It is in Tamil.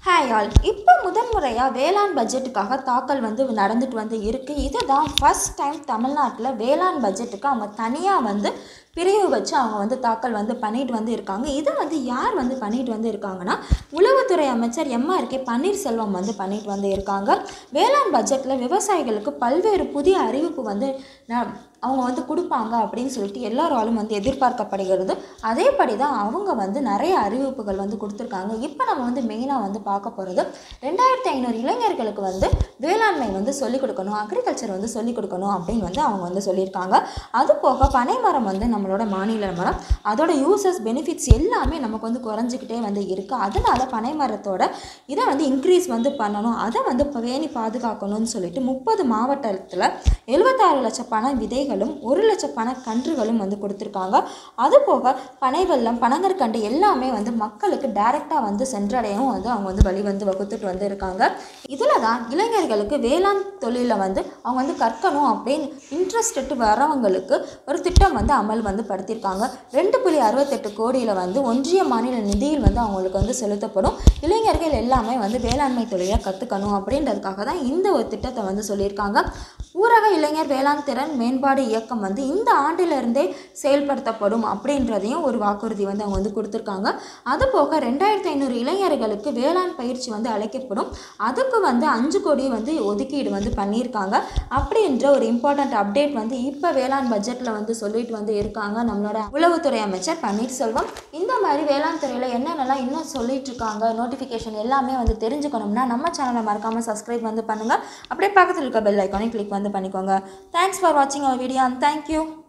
ஹாய் ஆல் இப்போ முதன்முறையாக வேளாண் பட்ஜெட்டுக்காக தாக்கல் வந்து நடந்துட்டு வந்து இருக்குது இதுதான் ஃபர்ஸ்ட் டைம் தமிழ்நாட்டில் வேளாண் பட்ஜெட்டுக்கு அவங்க தனியாக வந்து பிரிவு வச்சு அவங்க வந்து தாக்கல் வந்து பண்ணிட்டு வந்து இருக்காங்க இதை வந்து யார் வந்து பண்ணிட்டு வந்து இருக்காங்கன்னா உளவுத்துறை அமைச்சர் எம்ஆர்கே பன்னீர்செல்வம் வந்து பண்ணிட்டு வந்து இருக்காங்க வேளாண் பட்ஜெட்டில் விவசாயிகளுக்கு பல்வேறு புதிய அறிவிப்பு வந்து ந- அவங்க வந்து கொடுப்பாங்க அப்படின்னு சொல்லிட்டு எல்லாராலும் வந்து எதிர்பார்க்கப்படுகிறது அதேபடி தான் அவங்க வந்து நிறைய அறிவிப்புகள் வந்து கொடுத்துருக்காங்க இப்போ நம்ம வந்து மெயினாக வந்து பார்க்க போகிறது ரெண்டாயிரத்தி ஐநூறு இளைஞர்களுக்கு வந்து வேளாண்மை வந்து சொல்லிக் கொடுக்கணும் அக்ரிகல்ச்சர் வந்து சொல்லிக் கொடுக்கணும் அப்படின்னு வந்து அவங்க வந்து சொல்லியிருக்காங்க அது போக பனைமரம் வந்து நம்மளோட மாநில மரம் அதோட யூசஸ் பெனிஃபிட்ஸ் எல்லாமே நமக்கு வந்து குறைஞ்சிக்கிட்டே வந்து இருக்குது அதனால பனைமரத்தோட இதை வந்து இன்க்ரீஸ் வந்து பண்ணணும் அதை வந்து பேணி பாதுகாக்கணும்னு சொல்லிட்டு முப்பது மாவட்டத்தில் எழுபத்தாறு லட்சம் பனை விதைகளும் ஒரு லட்சம் பனை கன்றுகளும் வந்து கொடுத்துருக்காங்க அது போக பனை வெல்லம் பனங்கற்கண்டு எல்லாமே வந்து மக்களுக்கு டைரெக்டாக வந்து சென்றடையவும் வந்து அவங்க வந்து வழி வந்து வகுத்துட்டு வந்து இருக்காங்க இதில் தான் இளைஞர்களுக்கு வேளாண் தொழிலை வந்து அவங்க வந்து கற்கணும் அப்படின்னு இன்ட்ரெஸ்டட் வரவங்களுக்கு ஒரு திட்டம் வந்து அமல் வந்து படுத்தியிருக்காங்க ரெண்டு புள்ளி அறுபத்தெட்டு கோடியில் வந்து ஒன்றிய மாநில நிதியில் வந்து அவங்களுக்கு வந்து செலுத்தப்படும் இளைஞர்கள் எல்லாமே வந்து வேளாண்மை தொழிலை கற்றுக்கணும் அப்படின்றதுக்காக தான் இந்த ஒரு திட்டத்தை வந்து சொல்லியிருக்காங்க ஊரக இளைஞர் வேளாண் திறன் மேம்பாடு இயக்கம் வந்து இந்த ஆண்டிலிருந்தே செயல்படுத்தப்படும் அப்படின்றதையும் ஒரு வாக்குறுதி வந்து அவங்க வந்து கொடுத்துருக்காங்க அது போக ரெண்டாயிரத்தி ஐநூறு இளைஞர்களுக்கு வேளாண் பயிற்சி வந்து அழைக்கப்படும் அதுக்கு வந்து அஞ்சு கோடி வந்து ஒதுக்கீடு வந்து பண்ணியிருக்காங்க அப்படின்ற ஒரு இம்பார்ட்டண்ட் அப்டேட் வந்து இப்போ வேளாண் பட்ஜெட்டில் வந்து சொல்லிட்டு வந்து இருக்காங்க நம்மளோட உளவுத்துறை அமைச்சர் பன்னீர்செல்வம் இந்த மாதிரி வேளாண் துறையில் என்னென்னலாம் இன்னும் சொல்லிட்டு இருக்காங்க நோட்டிஃபிகேஷன் எல்லாமே வந்து தெரிஞ்சுக்கணும்னா நம்ம சேனலை மறக்காமல் சப்ஸ்கிரைப் வந்து பண்ணுங்கள் அப்படியே பக்கத்தில் இருக்க பெல் ஐக்கானை கிளிக் வந்து பண்ணிக்கோங்க தேங்க்ஸ் ஃபார் வாட்சிங் அவர் வீடியோ அண்ட் தேங்க்யூ